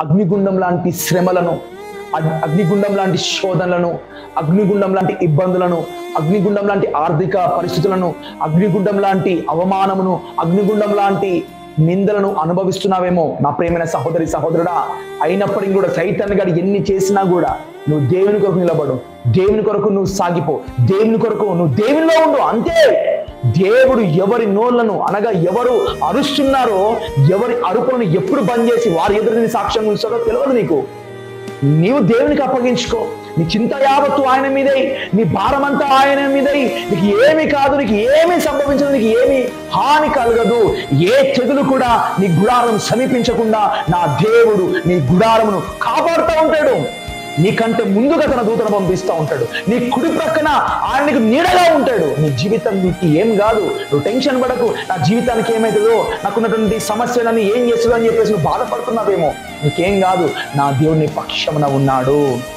అగ్నిగుండం లాంటి శ్రమలను అగ్- అగ్నిగుండం లాంటి శోధనలను అగ్నిగుండం లాంటి ఇబ్బందులను అగ్నిగుండం లాంటి ఆర్థిక పరిస్థితులను అగ్నిగుండం లాంటి అవమానమును అగ్నిగుండం లాంటి నిందలను అనుభవిస్తున్నావేమో నా ప్రేమైన సహోదరి సహోదరుడా అయినప్పటికీ కూడా సైతాన్ని గారు ఎన్ని చేసినా కూడా నువ్వు దేవుని కొరకు నిలబడు దేవుని కొరకు నువ్వు సాగిపో దేవుని కొరకు నువ్వు దేవునిలో ఉండు అంతే దేవుడు ఎవరి నోళ్లను అనగా ఎవరు అరుస్తున్నారో ఎవరి అరుపులను ఎప్పుడు బంద్ చేసి వారి ఎదురు నీ సాక్ష్యం ఉంచారో తెలియదు నీకు నీవు దేవునికి అప్పగించుకో నీ చింత యావత్తు ఆయన మీదై నీ భారమంతా ఆయన మీదై నీకు ఏమి కాదు నీకు ఏమీ సంభవించదు నీకు ఏమి హాని కలగదు ఏ తెగులు కూడా నీ గుడారం సమీపించకుండా నా దేవుడు నీ గుడారమును కాపాడుతూ ఉంటాడు నీకంటే ముందుగా తన దూతను పంపిస్తూ ఉంటాడు నీ కుడి ప్రక్కన ఆయన నీకు నీడగా ఉంటాడు నీ జీవితం నీకు ఏం కాదు నువ్వు టెన్షన్ పడకు నా జీవితానికి ఏమవుతుందో నాకున్నటువంటి సమస్యలను ఏం చేస్తుందో అని చెప్పేసి నువ్వు బాధపడుతున్నావేమో నీకేం కాదు నా దేవుని పక్షమున ఉన్నాడు